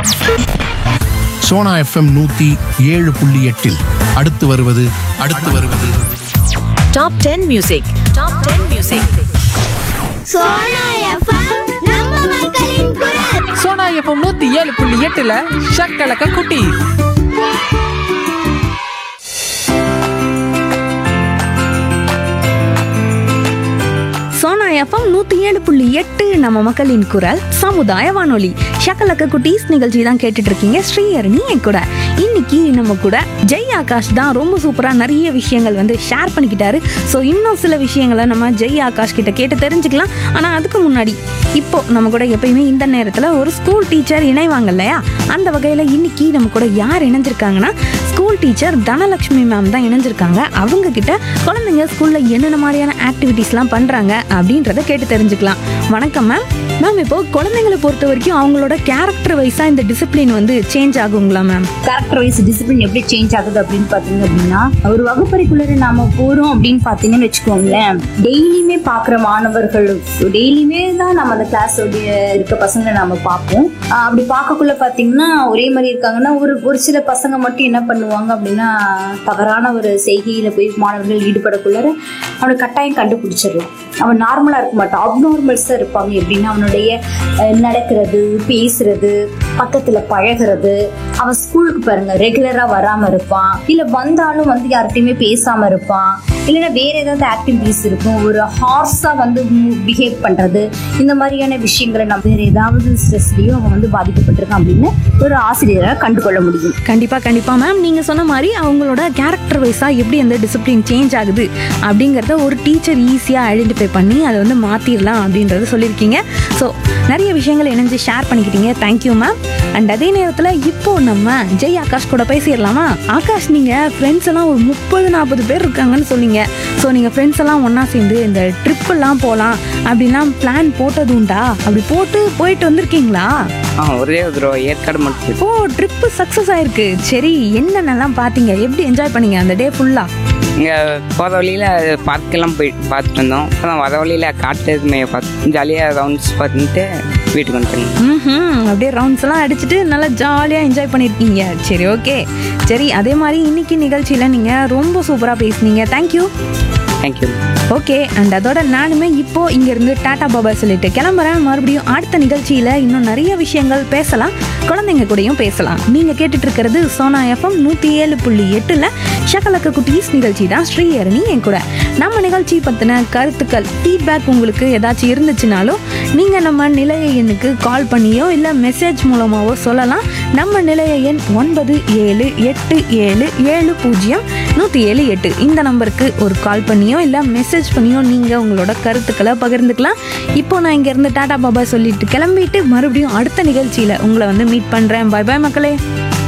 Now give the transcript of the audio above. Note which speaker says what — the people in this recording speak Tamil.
Speaker 1: சோனா எஃப்எம் நூத்தி ஏழு புள்ளி எட்டில் அடுத்து வருவது அடுத்து வருவது
Speaker 2: top ten music top ten music
Speaker 3: Sona FM நம்ம மக்களின் குரல்
Speaker 4: சோனா எஃப்எம் நூத்தி ஏழு புள்ளி எட்டுல ஷக்கலக்க குட்டி
Speaker 5: சோனா எஃப்எம் நூற்றி ஏழு புள்ளி எட்டு நம்ம மக்களின் குரல் சமுதாய வானொலி ஷக்கலக்க குட்டீஸ் நிகழ்ச்சி தான் கேட்டுட்டு இருக்கீங்க ஸ்ரீஹரணி என் கூட இன்னைக்கு நம்ம கூட ஜெய் ஆகாஷ் தான் ரொம்ப சூப்பராக நிறைய விஷயங்கள் வந்து ஷேர் பண்ணிக்கிட்டாரு ஸோ இன்னும் சில விஷயங்களை நம்ம ஜெய் ஆகாஷ் கிட்ட கேட்டு தெரிஞ்சுக்கலாம் ஆனால் அதுக்கு முன்னாடி இப்போ நம்ம கூட எப்பயுமே இந்த நேரத்தில் ஒரு ஸ்கூல் டீச்சர் இணைவாங்க இல்லையா அந்த வகையில் இன்னைக்கு நம்ம கூட யார் இணைஞ்சிருக்காங்கன்னா ஸ்கூல் டீச்சர் தனலட்சுமி மேம் தான் இணைஞ்சிருக்காங்க அவங்க கிட்ட குழந்தைங்க ஸ்கூல்ல என்னென்ன மாதிரியான ஆக்டிவிட்டீஸ்லாம் பண்றாங்க அப்படின்றத கேட்டு தெரிஞ்சுக்கலாம் வணக்கம் மேம் மேம் இப்போ குழந்தைங்களை பொறுத்த வரைக்கும் அவங்களோட கேரக்டர் வைஸா இந்த டிசிப்ளின் வந்து சேஞ்ச் ஆகுங்களா மேம்
Speaker 6: கேரக்டர் வைஸ் டிசிப்ளின் எப்படி சேஞ்ச் ஆகுது அப்படின்னு பார்த்தீங்க அப்படின்னா ஒரு வகுப்பறைக்குள்ளே நாம போறோம் அப்படின்னு பார்த்தீங்கன்னு வச்சுக்கோங்களேன் டெய்லியுமே பார்க்குற மாணவர்கள் டெய்லியுமே தான் நம்ம அந்த கிளாஸ் இருக்க பசங்களை நாம பார்ப்போம் ஆஹ் அப்படி பார்க்கக்குள்ள பார்த்தீங்கன்னா ஒரே மாதிரி இருக்காங்கன்னா ஒரு ஒரு சில பசங்க மட்டும் என்ன பண்ணுவாங்க அப்படின்னா தவறான ஒரு செய்கையில போய் மாணவர்கள் ஈடுபடக்குள்ளார அவனை கட்டாயம் கண்டுபிடிச்சிடலாம் அவன் நார்மலா இருக்க மாட்டான் அப்நார்மல்ஸ் தான் இருப்பாங்க எப்படின்னா அவனுடைய அஹ், நடக்கிறது பேசுறது பக்கத்துல பழகுறது அவன் ஸ்கூலுக்கு பாருங்க ரெகுலரா வராம இருப்பான் இல்ல வந்தாலும் வந்து யார்கிட்டயுமே பேசாம இருப்பான் இல்லைன்னா வேற ஏதாவது ஆக்டிவிட்டிஸ் இருக்கும் ஒரு ஹார்ஸா வந்து பிஹேவ் பண்றது இந்த மாதிரியான விஷயங்களை நம்ம வேற ஏதாவது ஸ்ட்ரெஸ்லயும் அவன் வந்து பாதிக்கப்பட்டிருக்கான் அப்படின்னு ஒரு ஆசிரியரை கண்டுகொள்ள முடியும்
Speaker 5: கண்டிப்பா கண்டிப்பா மேம் நீங்க சொன்ன மாதிரி அவங்களோட கேரக்டர் வைஸா எப்படி அந்த டிசிப்ளின் சேஞ்ச் ஆகுது அப்படிங்கறத ஒரு டீச்சர் ஈஸியா ஐடென்டிஃபை பண்ணி அதை வந்து மாத்திரலாம் அப்படின்றத சொல்லியிருக்கீங்க ஸோ நிறைய விஷயங்கள் இணைஞ்சு ஷேர் பண்ணிக்கிட்டீங்க தேங்க்யூ மேம் அண்ட் அதே நேரத்தில் இப்போ நம்ம ஜெய் ஆகாஷ் கூட பேசிடலாமா ஆகாஷ் நீங்கள் ஃப்ரெண்ட்ஸ் எல்லாம் ஒரு முப்பது நாற்பது பேர் இருக்காங்கன்னு சொன்னீங்க ஸோ நீங்கள் ஃப்ரெண்ட்ஸ் எல்லாம் ஒன்றா சேர்ந்து இந்த ட்ரிப்பெல்லாம் போகலாம் அப்படிலாம் பிளான் போட்டது உண்டா அப்படி போட்டு போயிட்டு வந்திருக்கீங்களா
Speaker 7: ஆ ஒரே ஒரு தடவை ஏற்காடு மட்டும்
Speaker 5: ஓ ட்ரிப்பு சக்ஸஸ் ஆயிருக்கு சரி என்னென்னலாம் பார்த்தீங்க எப்படி என்ஜாய் பண்ணீங்க அந்த டே ஃபுல்லாக
Speaker 7: இங்கே போகிற வழியில் பார்க்கெல்லாம் போய் பார்த்துட்டு வந்தோம் அப்புறம் வர வழியில் காட்டு மேய பார்த்து ஜாலியாக ரவுண்ட்ஸ் பார்த்துட்டு வீட்டுக்கு வந்துட்டோங்க
Speaker 5: ம் அப்படியே ரவுண்ட்ஸ் எல்லாம் அடிச்சுட்டு நல்லா ஜாலியாக என்ஜாய் பண்ணியிருக்கீங்க சரி ஓகே சரி அதே மாதிரி இன்னைக்கு நிகழ்ச்சியில் நீங்கள் ரொம்ப சூப்பராக பேசுனீங்க தேங்க்யூ
Speaker 7: தேங்க்யூ
Speaker 5: ஓகே அண்ட் அதோட நானுமே இப்போ இங்கேருந்து டாடா பாபா சொல்லிட்டு கிளம்புறேன் மறுபடியும் அடுத்த நிகழ்ச்சியில் இன்னும் நிறைய விஷயங்கள் பேசலாம் குழந்தைங்க கூடயும் பேசலாம் நீங்கள் கேட்டுட்டு இருக்கிறது சோனா எஃப்எம் நூற்றி ஏழு புள்ளி எட்டில் ஷகலக்க குட்டீஸ் நிகழ்ச்சி தான் ஸ்ரீஹரணி என் கூட நம்ம நிகழ்ச்சி பற்றின கருத்துக்கள் ஃபீட்பேக் உங்களுக்கு ஏதாச்சும் இருந்துச்சுனாலும் நீங்கள் நம்ம நிலைய எண்ணுக்கு கால் பண்ணியோ இல்லை மெசேஜ் மூலமாகவோ சொல்லலாம் நம்ம நிலைய எண் ஒன்பது ஏழு எட்டு ஏழு ஏழு பூஜ்ஜியம் நூற்றி ஏழு எட்டு இந்த நம்பருக்கு ஒரு கால் பண்ணியோ இல்லை மெசேஜ் பண்ணியோ நீங்கள் உங்களோட கருத்துக்களை பகிர்ந்துக்கலாம் இப்போ நான் இங்கேருந்து டாடா பாபா சொல்லிட்டு கிளம்பிட்டு மறுபடியும் அடுத்த நிகழ்ச்சியில் உங்களை வந்து மீட் பண்ணுறேன் பை பாய் மக்களே